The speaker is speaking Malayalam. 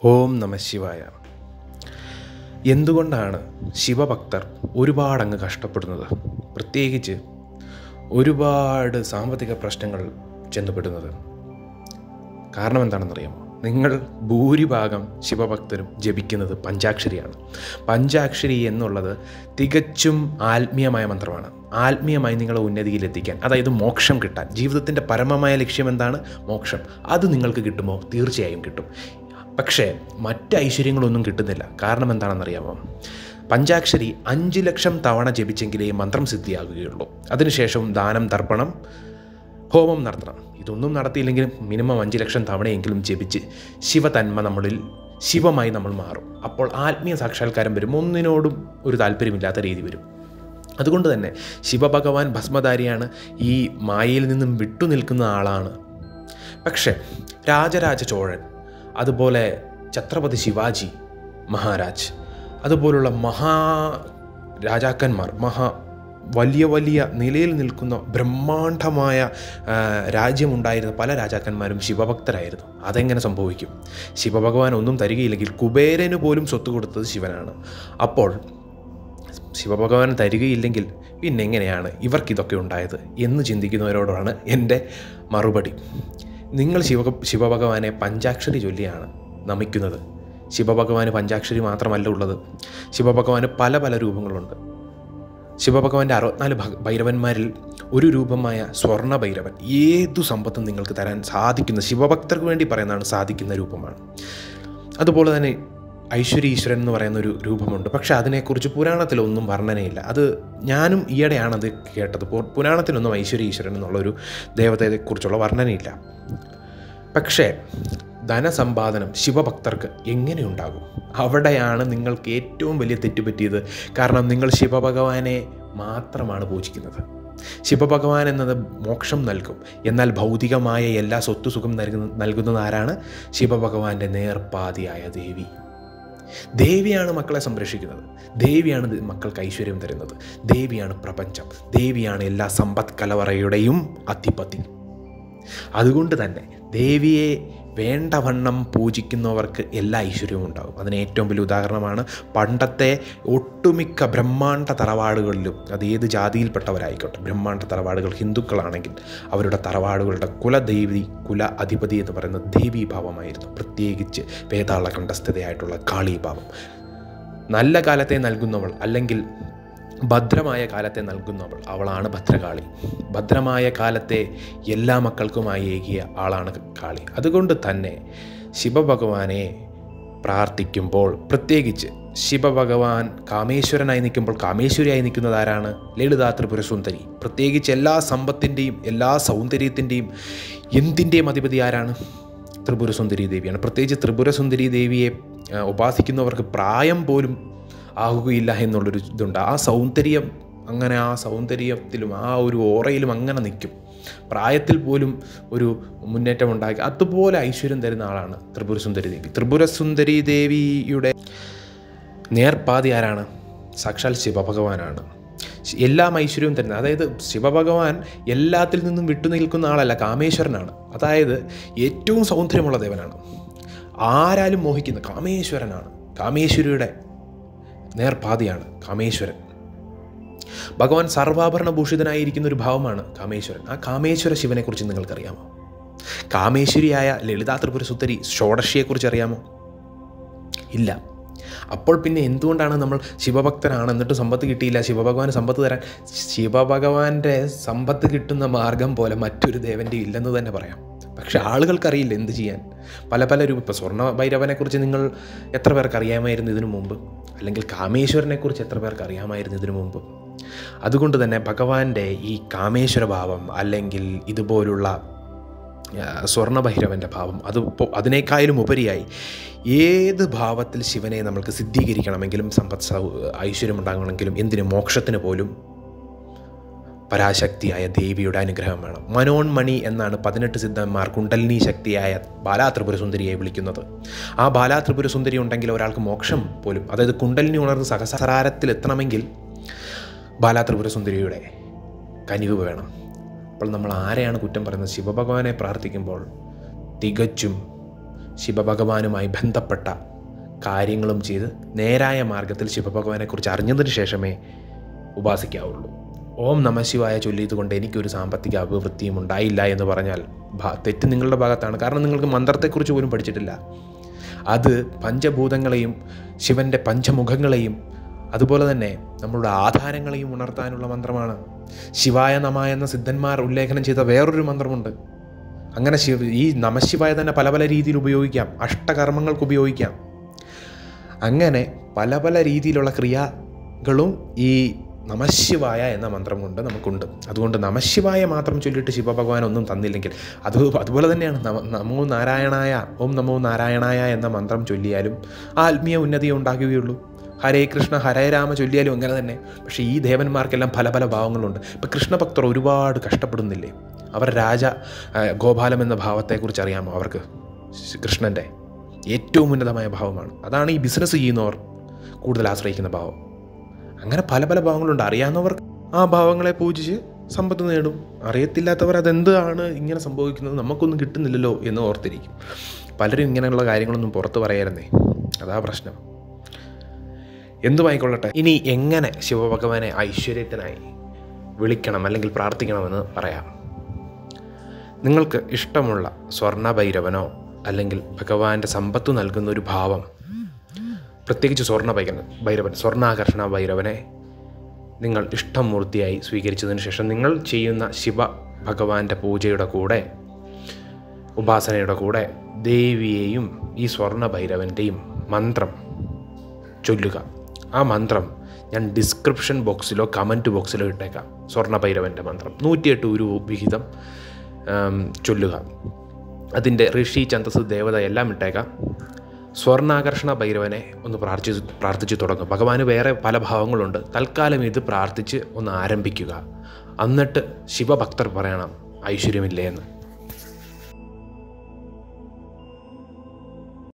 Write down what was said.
ഓം നമ ശിവായ എന്തുകൊണ്ടാണ് ശിവഭക്തർ ഒരുപാടങ്ങ് കഷ്ടപ്പെടുന്നത് പ്രത്യേകിച്ച് ഒരുപാട് സാമ്പത്തിക പ്രശ്നങ്ങൾ ചെന്നുപെടുന്നത് കാരണം എന്താണെന്നറിയാമോ നിങ്ങൾ ഭൂരിഭാഗം ശിവഭക്തരും ജപിക്കുന്നത് പഞ്ചാക്ഷരിയാണ് പഞ്ചാക്ഷരി എന്നുള്ളത് തികച്ചും ആത്മീയമായ മന്ത്രമാണ് ആത്മീയമായി നിങ്ങളെ ഉന്നതിയിലെത്തിക്കാൻ അതായത് മോക്ഷം കിട്ടാൻ ജീവിതത്തിൻ്റെ പരമമായ ലക്ഷ്യം എന്താണ് മോക്ഷം അത് നിങ്ങൾക്ക് കിട്ടുമോ തീർച്ചയായും കിട്ടും പക്ഷേ മറ്റ് ഐശ്വര്യങ്ങളൊന്നും കിട്ടുന്നില്ല കാരണം എന്താണെന്നറിയാമോ പഞ്ചാക്ഷരി അഞ്ച് ലക്ഷം തവണ ജപിച്ചെങ്കിലേ മന്ത്രം സിദ്ധിയാകുകയുള്ളൂ അതിനുശേഷം ദാനം തർപ്പണം ഹോമം നടത്തണം ഇതൊന്നും നടത്തിയില്ലെങ്കിലും മിനിമം അഞ്ച് ലക്ഷം തവണയെങ്കിലും ജപിച്ച് ശിവതന്മ നമ്മളിൽ ശിവമായി നമ്മൾ മാറും അപ്പോൾ ആത്മീയ സാക്ഷാത്കാരം വരും ഒന്നിനോടും ഒരു താല്പര്യമില്ലാത്ത രീതി വരും അതുകൊണ്ട് തന്നെ ശിവഭഗവാൻ ഭസ്മധാരിയാണ് ഈ മായയിൽ നിന്നും വിട്ടുനിൽക്കുന്ന ആളാണ് പക്ഷേ രാജരാജ ചോഴൻ അതുപോലെ ഛത്രപതി ശിവാജി മഹാരാജ് അതുപോലുള്ള മഹാ രാജാക്കന്മാർ മഹാ വലിയ വലിയ നിലയിൽ നിൽക്കുന്ന ബ്രഹ്മാണ്ഡമായ ആ, രാജ്യമുണ്ടായിരുന്ന പല രാജാക്കന്മാരും ശിവഭക്തരായിരുന്നു അതെങ്ങനെ സംഭവിക്കും ശിവഭഗവാൻ ഒന്നും തരികയില്ലെങ്കിൽ കുബേരന് പോലും സ്വത്ത് കൊടുത്തത് ശിവനാണ് അപ്പോൾ ശിവഭഗവാൻ തരികയില്ലെങ്കിൽ പിന്നെ എങ്ങനെയാണ് ഇവർക്കിതൊക്കെ ഉണ്ടായത് എന്ന് ചിന്തിക്കുന്നവരോടാണ് എൻ്റെ മറുപടി നിങ്ങൾ ശിവ ശിവഭഗവാനെ പഞ്ചാക്ഷരി ചൊല്ലിയാണ് നമിക്കുന്നത് ശിവഭഗവാന് പഞ്ചാക്ഷരി മാത്രമല്ല ഉള്ളത് ശിവഭഗവാന് പല പല രൂപങ്ങളുണ്ട് ശിവഭഗവാന്റെ അറുപത്തിനാല് ഭ- ഭൈരവന്മാരിൽ ഒരു രൂപമായ സ്വർണ്ണ ഭൈരവൻ ഏതു സമ്പത്തും നിങ്ങൾക്ക് തരാൻ സാധിക്കുന്ന ശിവഭക്തർക്ക് വേണ്ടി പറയുന്നതാണ് സാധിക്കുന്ന രൂപമാണ് അതുപോലെ തന്നെ ഐശ്വര്യ ഈശ്വരൻ എന്ന് പറയുന്ന ഒരു രൂപമുണ്ട് പക്ഷേ അതിനെക്കുറിച്ച് പുരാണത്തിലൊന്നും വർണ്ണനയില്ല അത് ഞാനും ഈയിടെയാണത് കേട്ടത് പു- പുരാണത്തിലൊന്നും ഐശ്വര്യ ഈശ്വരൻ എന്നുള്ളൊരു ദേവതയെക്കുറിച്ചുള്ള വർണ്ണനയില്ല പക്ഷേ ധനസമ്പാദനം ശിവഭക്തർക്ക് എങ്ങനെയുണ്ടാകും അവിടെയാണ് നിങ്ങൾക്ക് ഏറ്റവും വലിയ തെറ്റുപറ്റിയത് കാരണം നിങ്ങൾ ശിവഭഗവാനെ മാത്രമാണ് പൂജിക്കുന്നത് ശിവഭഗവാൻ എന്നത് മോക്ഷം നൽകും എന്നാൽ ഭൗതികമായ എല്ലാ സ്വത്തു സുഖം നൽകുന്ന നൽകുന്നത് ആരാണ് ശിവഭഗവാന്റെ നേർപ്പാതിയായ ദേവി ദേവിയാണ് മക്കളെ സംരക്ഷിക്കുന്നത് ദേവിയാണ് ദ- മക്കൾക്ക് ഐശ്വര്യം തരുന്നത് ദേവിയാണ് പ്രപഞ്ചം ദേവിയാണ് എല്ലാ സമ്പദ് കലവറയുടെയും അധിപതി അതുകൊണ്ട് തന്നെ ദേവിയെ വേണ്ടവണ്ണം പൂജിക്കുന്നവർക്ക് എല്ലാ ഐശ്വര്യവും ഉണ്ടാകും അതിന് ഏറ്റവും വലിയ ഉദാഹരണമാണ് പണ്ടത്തെ ഒട്ടുമിക്ക ബ്രഹ്മാണ്ഡ തറവാടുകളിലും അത് ഏത് ജാതിയിൽപ്പെട്ടവരായിക്കോട്ടെ ബ്രഹ്മാണ്ഡ തറവാടുകൾ ഹിന്ദുക്കളാണെങ്കിൽ അവരുടെ തറവാടുകളുടെ കുലദേവി കുല അധിപതി എന്ന് പറയുന്നത് ദേവീഭാവമായിരുന്നു പ്രത്യേകിച്ച് വേതാള കണ്ഠസ്ഥതയായിട്ടുള്ള കാളീഭാവം നല്ല കാലത്തെ നൽകുന്നവൾ അല്ലെങ്കിൽ ഭദ്രമായ കാലത്തെ നൽകുന്നവൾ അവളാണ് ഭദ്രകാളി ഭദ്രമായ കാലത്തെ എല്ലാ മക്കൾക്കുമായി ഏകിയ ആളാണ് കാളി അതുകൊണ്ട് തന്നെ ശിവഭഗവാനെ പ്രാർത്ഥിക്കുമ്പോൾ പ്രത്യേകിച്ച് ശിവഭഗവാൻ കാമേശ്വരനായി നിൽക്കുമ്പോൾ കാമേശ്വരിയായി നിൽക്കുന്നത് ആരാണ് ലളിതാ ത്രിപുര സുന്ദരി പ്രത്യേകിച്ച് എല്ലാ സമ്പത്തിൻ്റെയും എല്ലാ സൗന്ദര്യത്തിൻ്റെയും എന്തിൻ്റെയും അധിപതി ആരാണ് ത്രിപുര സുന്ദരി ദേവിയാണ് പ്രത്യേകിച്ച് ത്രിപുര സുന്ദരി ദേവിയെ ആ, ഉപാസിക്കുന്നവർക്ക് പ്രായം പോലും ആകുകയില്ല എന്നുള്ളൊരു ഇതുണ്ട് ആ സൗന്ദര്യം അങ്ങനെ ആ സൗന്ദര്യത്തിലും ആ ഒരു ഓറയിലും അങ്ങനെ നിൽക്കും പ്രായത്തിൽ പോലും ഒരു മുന്നേറ്റം ഉണ്ടാക്കി അതുപോലെ ഐശ്വര്യം തരുന്ന ആളാണ് ത്രിപുര സുന്ദരി ദേവി ത്രിപുര സുന്ദരി ദേവിയുടെ നേർപ്പാതി ആരാണ് സാക്ഷാൽ ശിവഭഗവാനാണ് ശ്- എല്ലാം ഐശ്വര്യവും തരുന്നത് അതായത് ശിവഭഗവാൻ എല്ലാത്തിൽ നിന്നും വിട്ടുനിൽക്കുന്ന ആളല്ല കാമേശ്വരനാണ് അതായത് ഏറ്റവും സൗന്ദര്യമുള്ള ദേവനാണ് ആരാലും മോഹിക്കുന്ന കാമേശ്വരനാണ് കാമേശ്വരിയുടെ നേർപാതിയാണ് കാമേശ്വരൻ ഭഗവാൻ സർവാഭരണ ഭൂഷിതനായിരിക്കുന്ന ഒരു ഭാവമാണ് കാമേശ്വരൻ ആ കാമേശ്വര ശിവനെക്കുറിച്ച് നിങ്ങൾക്കറിയാമോ കാമേശ്വരിയായ ലളിതാ ത്രിപുര സുന്ദരി ഷോഡശിയെക്കുറിച്ച് അറിയാമോ ഇല്ല അപ്പോൾ പിന്നെ എന്തുകൊണ്ടാണ് നമ്മൾ ശിവഭക്തനാണ് എന്നിട്ട് സമ്പത്ത് കിട്ടിയില്ല ശിവഭഗവാന് സമ്പത്ത് തരാൻ ശിവഭഗവാന്റെ സമ്പത്ത് കിട്ടുന്ന മാർഗം പോലെ മറ്റൊരു ദേവൻ്റെ ഇല്ലെന്ന് തന്നെ പറയാം പക്ഷെ ആളുകൾക്കറിയില്ല എന്ത് ചെയ്യാൻ പല പല രൂപ ഇപ്പോൾ സ്വർണ്ണ ഭൈരവനെക്കുറിച്ച് നിങ്ങൾ എത്ര പേർക്ക് അറിയാമായിരുന്നു ഇതിനു മുമ്പ് അല്ലെങ്കിൽ കാമേശ്വരനെക്കുറിച്ച് എത്ര പേർക്ക് അറിയാമായിരുന്നു ഇതിനു മുമ്പ് അതുകൊണ്ട് തന്നെ ഭഗവാന്റെ ഈ കാമേശ്വര ഭാവം അല്ലെങ്കിൽ ഇതുപോലുള്ള ആ, സ്വർണ്ണഭൈരവൻ്റെ ഭാവം അത് ഇപ്പോൾ അതിനേക്കാളും ഉപരിയായി ഏത് ഭാവത്തിൽ ശിവനെ നമ്മൾക്ക് സിദ്ധീകരിക്കണമെങ്കിലും സമ്പത്ത് സൗ ഐശ്വര്യം ഉണ്ടാകണമെങ്കിലും എന്തിന് മോക്ഷത്തിന് പോലും പരാശക്തിയായ ദേവിയുടെ അനുഗ്രഹം വേണം മനോന്മണി എന്നാണ് പതിനെട്ട് സിദ്ധന്മാർ കുണ്ടലിനി ശക്തിയായ ബാലാ ത്രിപുര സുന്ദരിയെ വിളിക്കുന്നത് ആ ബാലാ ത്രിപുര സുന്ദരി ഉണ്ടെങ്കിൽ ഒരാൾക്ക് മോക്ഷം പോലും അതായത് കുണ്ടലിനി ഉണർന്ന് സഹസ്രാരത്തിൽ എത്തണമെങ്കിൽ ബാലാ ത്രിപുര സുന്ദരിയുടെ കനിവ് വേണം അപ്പോൾ നമ്മൾ ആരെയാണ് കുറ്റം പറയുന്നത് ശിവഭഗവാനെ പ്രാർത്ഥിക്കുമ്പോൾ തികച്ചും ശിവഭഗവാനുമായി ബന്ധപ്പെട്ട കാര്യങ്ങളും ചെയ്ത് നേരായ മാർഗത്തിൽ ശിവഭഗവാനെക്കുറിച്ച് അറിഞ്ഞതിന് ശേഷമേ ഉപാസിക്കാവുള്ളൂ ഓം നമശിവായ ചൊല്ലിയതുകൊണ്ട് എനിക്കൊരു സാമ്പത്തിക അഭിവൃദ്ധിയും ഉണ്ടായില്ല എന്ന് പറഞ്ഞാൽ ഭ- തെറ്റ് നിങ്ങളുടെ ഭാഗത്താണ് കാരണം നിങ്ങൾക്ക് മന്ത്രത്തെക്കുറിച്ച് പോലും പഠിച്ചിട്ടില്ല അത് പഞ്ചഭൂതങ്ങളെയും ശിവൻ്റെ പഞ്ചമുഖങ്ങളെയും അതുപോലെ തന്നെ നമ്മളുടെ ആധാരങ്ങളെയും ഉണർത്താനുള്ള മന്ത്രമാണ് ശിവായ നമ എന്ന സിദ്ധന്മാർ ഉല്ലേഖനം ചെയ്ത വേറൊരു മന്ത്രമുണ്ട് അങ്ങനെ ശിവ ഈ നമശിവായ തന്നെ പല പല രീതിയിൽ ഉപയോഗിക്കാം അഷ്ടകർമ്മങ്ങൾക്ക് ഉപയോഗിക്കാം അങ്ങനെ പല പല രീതിയിലുള്ള ക്രിയകളും ഈ നമശിവായ എന്ന മന്ത്രം കൊണ്ട് നമുക്കുണ്ട് അതുകൊണ്ട് നമശിവായ മാത്രം ചൊല്ലിയിട്ട് ശിവഭഗവാൻ ഒന്നും തന്നില്ലെങ്കിൽ അത് അതുപോലെ തന്നെയാണ് നമ നമോ നാരായണായ ഓം നമോ നാരായണായ എന്ന മന്ത്രം ചൊല്ലിയാലും ആത്മീയ ഉന്നതി ഉണ്ടാകുകയുള്ളൂ ഹരേ കൃഷ്ണ ഹരേ രാമ ചൊല്ലിയാലും അങ്ങനെ തന്നെ പക്ഷേ ഈ ദേവന്മാർക്കെല്ലാം പല പല ഭാവങ്ങളുണ്ട് ഇപ്പം കൃഷ്ണഭക്തർ ഒരുപാട് കഷ്ടപ്പെടുന്നില്ലേ അവർ രാജ ആ, ഗോപാലം എന്ന ഭാവത്തെക്കുറിച്ച് അറിയാമോ അവർക്ക് കൃഷ്ണൻ്റെ ഏറ്റവും ഉന്നതമായ ഭാവമാണ് അതാണ് ഈ ബിസിനസ് ചെയ്യുന്നവർ കൂടുതൽ ആശ്രയിക്കുന്ന ഭാവം അങ്ങനെ പല പല ഭാവങ്ങളുണ്ട് അറിയാവുന്നവർ ആ ഭാവങ്ങളെ പൂജിച്ച് സമ്പത്ത് നേടും അറിയത്തില്ലാത്തവർ അതെന്താണ് ഇങ്ങനെ സംഭവിക്കുന്നത് നമുക്കൊന്നും കിട്ടുന്നില്ലല്ലോ എന്ന് ഓർത്തിരിക്കും പലരും ഇങ്ങനെയുള്ള കാര്യങ്ങളൊന്നും പുറത്ത് പറയായിരുന്നേ അതാ പ്രശ്നം എന്തുമായിക്കൊള്ളട്ടെ ഇനി എങ്ങനെ ശിവഭഗവാനെ ഐശ്വര്യത്തിനായി വിളിക്കണം അല്ലെങ്കിൽ പ്രാർത്ഥിക്കണമെന്ന് പറയാം നിങ്ങൾക്ക് ഇഷ്ടമുള്ള സ്വർണ്ണ ഭൈരവനോ അല്ലെങ്കിൽ ഭഗവാന്റെ സമ്പത്ത് നൽകുന്ന ഒരു ഭാവം പ്രത്യേകിച്ച് സ്വർണ്ണ ഭൈരവൻ ഭൈരവൻ സ്വർണ്ണാകർഷണ ഭൈരവനെ നിങ്ങൾ ഇഷ്ടമൂർത്തിയായി സ്വീകരിച്ചതിന് ശേഷം നിങ്ങൾ ചെയ്യുന്ന ശിവ ഭഗവാന്റെ പൂജയുടെ കൂടെ ഉപാസനയുടെ കൂടെ ദേവിയെയും ഈ സ്വർണ്ണ ഭൈരവൻ്റെയും മന്ത്രം ചൊല്ലുക ആ മന്ത്രം ഞാൻ ഡിസ്ക്രിപ്ഷൻ ബോക്സിലോ കമൻറ്റ് ബോക്സിലോ ഇട്ടേക്കാം സ്വർണ്ണ ഭൈരവൻ്റെ മന്ത്രം നൂറ്റിയെട്ട് ഒരു വിഹിതം ആം, ചൊല്ലുക അതിൻ്റെ ഋഷി ഛന്തസ് ദേവത എല്ലാം ഇട്ടേക്കാം സ്വർണ്ണാകർഷണ ഭൈരവനെ ഒന്ന് പ്രാർത്ഥിച്ച് പ്രാർത്ഥിച്ചു തുടങ്ങും ഭഗവാന് വേറെ പല ഭാവങ്ങളുണ്ട് തൽക്കാലം ഇത് പ്രാർത്ഥിച്ച് ഒന്ന് ആരംഭിക്കുക എന്നിട്ട് ശിവഭക്തർ പറയണം ഐശ്വര്യമില്ലേ എന്ന്